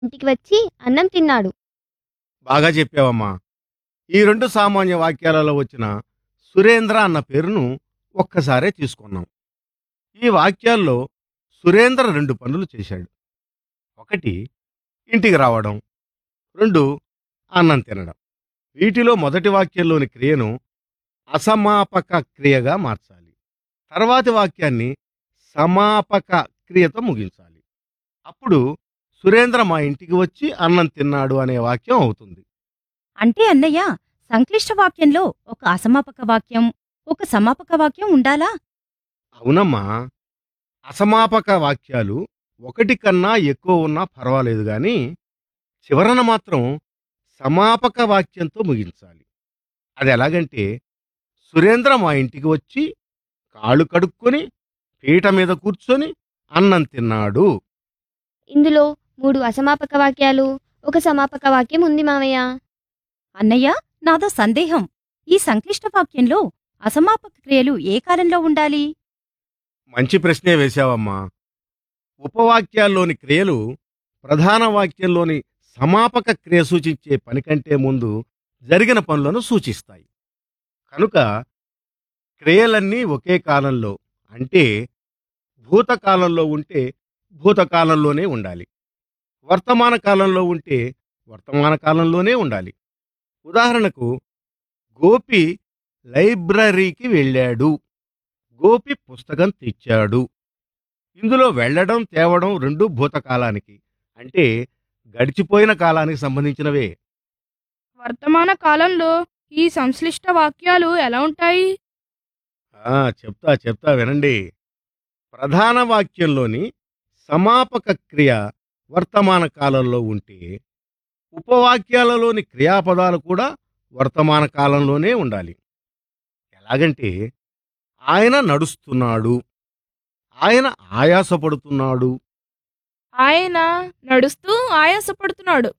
ఇంటికి వచ్చి అన్నం తిన్నాడు బాగా చెప్పావమ్మా ఈ రెండు సామాన్య వాక్యాలలో వచ్చిన సురేంద్ర అన్న పేరును ఒక్కసారే తీసుకున్నాం ఈ వాక్యాల్లో సురేంద్ర రెండు పనులు చేశాడు ఒకటి ఇంటికి రావడం రెండు అన్నం తినడం వీటిలో మొదటి వాక్యంలోని క్రియను అసమాపక క్రియగా మార్చాలి తర్వాతి వాక్యాన్ని సమాపక క్రియతో ముగించాలి అప్పుడు సురేంద్ర మా ఇంటికి వచ్చి అన్నం తిన్నాడు అనే వాక్యం అవుతుంది అంటే అన్నయ్య సంక్లిష్ట వాక్యంలో ఒక అసమాపక వాక్యం ఒక సమాపక వాక్యం ఉండాలా అవునమ్మా అసమాపక వాక్యాలు ఒకటి కన్నా ఎక్కువ ఉన్నా పర్వాలేదు గాని చివరన మాత్రం సమాపక వాక్యంతో ముగించాలి అది ఎలాగంటే సురేంద్ర మా ఇంటికి వచ్చి కాళ్ళు కడుక్కొని పీట మీద కూర్చొని అన్నం తిన్నాడు ఇందులో మూడు అసమాపక వాక్యాలు ఒక సమాపక వాక్యం ఉంది మామయ్య అన్నయ్య నాదో సందేహం ఈ సంక్లిష్ట వాక్యంలో అసమాపక క్రియలు ఏ కాలంలో ఉండాలి మంచి ప్రశ్నే వేశావమ్మా ఉపవాక్యాల్లోని క్రియలు ప్రధాన వాక్యంలోని సమాపక క్రియ సూచించే పని కంటే ముందు జరిగిన పనులను సూచిస్తాయి కనుక క్రియలన్నీ ఒకే కాలంలో అంటే భూతకాలంలో ఉంటే భూతకాలంలోనే ఉండాలి వర్తమాన కాలంలో ఉంటే వర్తమాన కాలంలోనే ఉండాలి ఉదాహరణకు గోపి లైబ్రరీకి వెళ్ళాడు గోపి పుస్తకం తెచ్చాడు ఇందులో వెళ్ళడం తేవడం రెండు భూతకాలానికి అంటే గడిచిపోయిన కాలానికి సంబంధించినవే వర్తమాన కాలంలో ఈ సంశ్లిష్ట వాక్యాలు ఎలా ఉంటాయి ఆ, చెప్తా చెప్తా వినండి ప్రధాన వాక్యంలోని సమాపక క్రియ వర్తమాన కాలంలో ఉంటే ఉపవాక్యాలలోని క్రియాపదాలు కూడా వర్తమాన కాలంలోనే ఉండాలి ఎలాగంటే ఆయన నడుస్తున్నాడు ఆయన ఆయాసపడుతున్నాడు ఆయన నడుస్తూ ఆయాసపడుతున్నాడు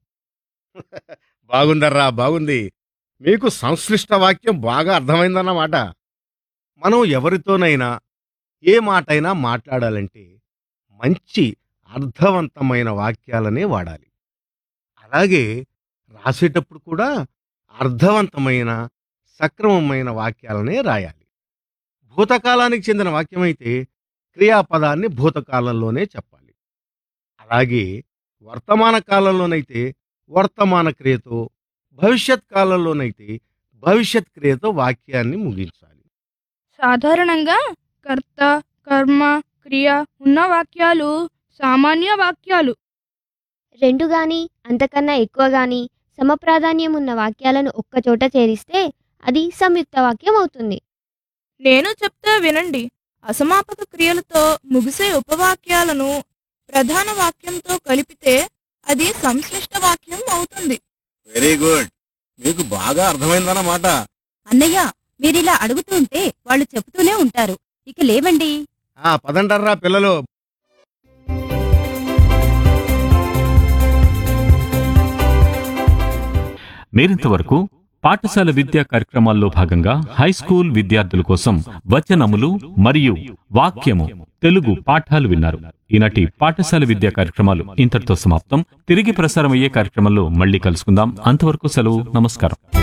బాగుందర్రా బాగుంది మీకు సంశ్లిష్ట వాక్యం బాగా అర్థమైందన్నమాట మనం ఎవరితోనైనా ఏ మాటైనా మాట్లాడాలంటే మంచి అర్థవంతమైన వాక్యాలనే వాడాలి అలాగే రాసేటప్పుడు కూడా అర్థవంతమైన సక్రమమైన వాక్యాలనే రాయాలి భూతకాలానికి చెందిన వాక్యమైతే క్రియాపదాన్ని భూతకాలంలోనే చెప్పాలి అలాగే వర్తమాన కాలంలోనైతే వర్తమాన క్రియతో భవిష్యత్ కాలంలోనైతే భవిష్యత్ క్రియతో వాక్యాన్ని ముగించాలి సాధారణంగా కర్త కర్మ క్రియ ఉన్న వాక్యాలు సామాన్య వాక్యాలు రెండు గాని అంతకన్నా ఎక్కువ గాని సమప్రాధాన్యం ఉన్న వాక్యాలను ఒక్కచోట చేరిస్తే అది సంయుక్త వాక్యం అవుతుంది నేను చెప్తే వినండి అసమాపక క్రియలతో ముగిసే ఉపవాక్యాలను ప్రధాన వాక్యంతో కలిపితే అది సంశ్లిష్ట వాక్యం అవుతుంది వెరీ గుడ్ మీకు బాగా అర్థమైందన్నమాట అన్నయ్య మీరిలా అడుగుతుంటే వాళ్ళు చెబుతూనే ఉంటారు ఇక లేవండి ఆ పదండర్రా పిల్లలు మీరింతవరకు పాఠశాల విద్యా కార్యక్రమాల్లో భాగంగా హై స్కూల్ విద్యార్థుల కోసం వచనములు మరియు వాక్యము తెలుగు పాఠాలు విన్నారు ఈనాటి పాఠశాల విద్యా కార్యక్రమాలు ఇంతటితో సమాప్తం తిరిగి ప్రసారం అయ్యే కార్యక్రమంలో మళ్ళీ కలుసుకుందాం అంతవరకు సెలవు నమస్కారం